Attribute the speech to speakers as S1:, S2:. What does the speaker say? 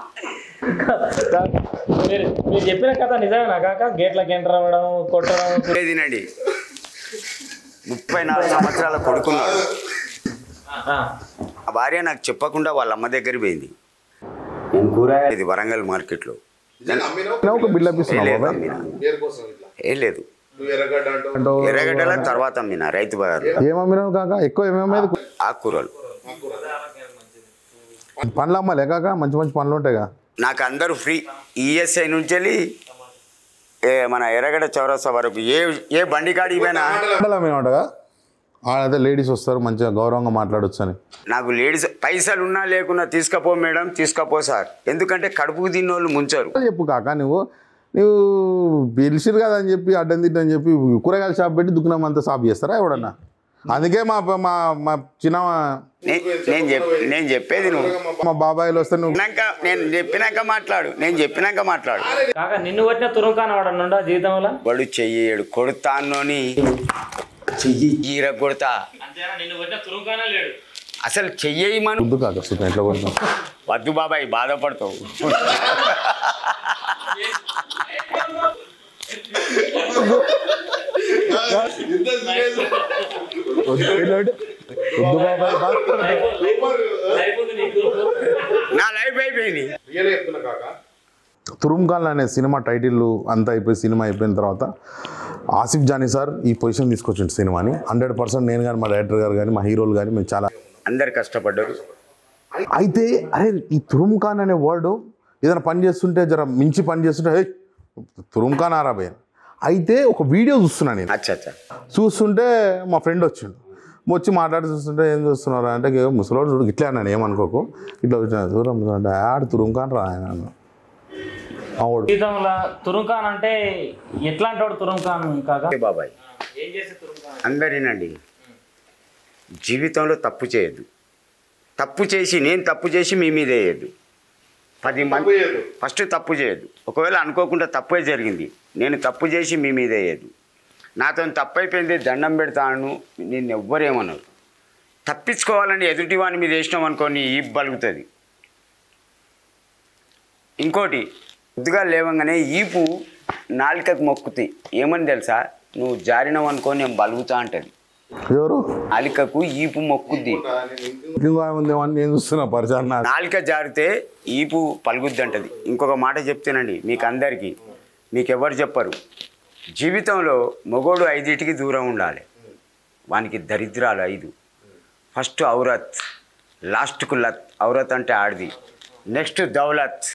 S1: మీరు మీరు చెప్పిన కథ నిజమేనా కాక గేట్లకి ఎంటర్ అవ్వడం కొట్టడం
S2: తినండి ముప్పై నాలుగు సంవత్సరాల కొడుకున్నాడు
S1: ఆ,
S2: ఆ భార్య నాకు చెప్పకుండా వాళ్ళ అమ్మ దగ్గర పోయింది నేను కూరగాయలు ఇది వరంగల్ మార్కెట్లో
S3: ఒక బిల్డప్
S2: ఏ
S3: ఇస్తున్నావు
S2: లేదు
S3: బాబాయ్
S2: అమ్మినా
S4: పేరు కోసం ఇట్లా
S2: ఏం లేదు
S4: నువ్వు ఎర్రగడ్డ అంటావు
S3: అంటావు,
S2: ఎర్రగడ్డల తర్వాత అమ్మిన రైతు బజార్
S3: ఏమమ్మినావు కాక ఎక్కువ ఏమేమేది
S2: ఆకుకూరలు
S3: పండ్లు అమ్మాలే కాక మంచి మంచి పండ్లు ఉంటాయిగా
S2: నాకు అందరూ ఫ్రీ ఈఎస్ఐ నుంచి వెళ్ళి ఏ మన ఎర్రగడ్డ చౌరస్తా వరకు ఏ ఏ బండి కాడికి పోయినా
S3: పండ్లు అమ్మేమంటగా ఆడైతే లేడీస్ వస్తారు మంచిగా గౌరవంగా మాట్లాడొచ్చు అని
S2: నాకు లేడీస్ పైసలు ఉన్నా లేకున్నా తీసుకపో మేడం తీసుకపో సార్ ఎందుకంటే కడుపుకు తిన్నోళ్ళు ముంచారు
S3: చెప్పు కాక నువ్వు నువ్వు పిలిచిరు కదా అని చెప్పి అడ్డం తిట్టని చెప్పి కూరగాయల షాప్ పెట్టి దుకాణం అంతా షాప్ చేస్తారా ఎవడన్నా అందుకే మా మా మా చిన్న
S2: నే- నేను చెప్ నేను చెప్పేది నువ్వు
S3: మా బాబాయిలు వస్తే నువ్వు
S2: చెప్పినాక నేను చెప్పినాక మాట్లాడు నేను చెప్పినాక మాట్లాడు
S1: కాక నిన్ను కొట్టిన తురుంకాన వాడనుండా జీవితంలో
S2: వాడు చెయ్యడు కొడతానోని చెయ్యి గీర కొడతా
S1: అంతేనా నిన్ను కొట్టిన తురుంకానే లేడు
S2: అసలు చెయ్యమను
S3: వద్దు కాక సుతం ఎట్లా కొడతాం
S2: వద్దు బాబాయ్ బాధపడతావు
S4: ఇంత serious.
S3: వద్దు బాబాయ్ బా.
S1: అయిపోతుంది నీకు
S2: నా లైఫ్ అయిపోయింది
S4: రియల్ చెప్తున్నా కాక
S3: తురుంకాల్ అనే సినిమా టైటిల్ అంతా అయిపోయి సినిమా అయిపోయిన తర్వాత ఆసిఫ్ జానీ సార్ ఈ పొజిషన్ తీసుకొచ్చిండు సినిమాని హండ్రెడ్ పర్సెంట్ నేను కానీ మా డైరెక్టర్ గారు కానీ మా హీరోలు కానీ మేము చాలా
S2: అందరు కష్టపడ్డారు
S3: అయితే అరే ఈ తురుంఖాన్ అనే వర్డ్ ఏదైనా పని చేస్తుంటే జర మించి పని చేస్తుంటే హే తురుంఖాన్ ఆరాబే అయితే ఒక వీడియో చూస్తున్నా నేను
S2: అచ్చా అచ్చా
S3: చూస్తుంటే మా ఫ్రెండ్ వచ్చిండు వచ్చి మాట్లాడి చూస్తుంటే ఏం చూస్తున్నారు అంటే "ఏ ముసలోడు చూడు ఇట్లా అన్నాను ఏమనుకోకు ఇట్లా వచ్చిన దూరం అంటే ఆడు తురుంఖాన్ రా ఆయన అన్నాడు. మా వాడు
S1: జీవితంలో తురుంకాన్ అంటే ఎట్లాంటి వాడు తురుంకాన్ కాక
S2: ఓకే బాబాయ్
S1: ఏం చేసే తురుంకాన్
S2: అందరినండి జీవితంలో తప్పు చేయొద్దు తప్పు చేసి నేను తప్పు చేసి మీ మీద వేయద్దు పది మంది
S4: చేయొద్దు.
S2: ఫస్ట్ తప్పు చేయొద్దు ఒకవేళ అనుకోకుండా తప్పే జరిగింది నేను తప్పు చేసి మీ మీద వేయద్దు నాతో తప్పు అయిపోయింది దండం పెడతాను నేను ఎవ్వరేమన్నారు తప్పించుకోవాలని ఎదుటి వాని మీద వేసినాం అనుకోని ఈ బలుగుతుంది ఇంకోటి కొద్దిగా లేవంగానే ఈపు నాలుకకు మొక్కుతాయి ఏమని తెలుసా నువ్వు జారినావు అనుకో నేను బలుగుతా అంటది
S3: ఎవరు
S2: నాలికకు ఈపు మొక్కుద్ది
S3: ఇంకా ఉందేమో అని నేను చూస్తున్నా పరిచయం నాకు
S2: నాలిక జారితే ఈపు పలుగుద్ది అంటది ఇంకొక మాట చెప్తానండి మీకు అందరికీ మీకు ఎవరు చెప్పరు జీవితంలో మొగోడు ఐదింటికి దూరం ఉండాలి వానికి దరిద్రాలు ఐదు ఫస్ట్ ఔరత్ లాస్ట్కు లత్ ఔరత్ అంటే ఆడిది నెక్స్ట్ దౌలత్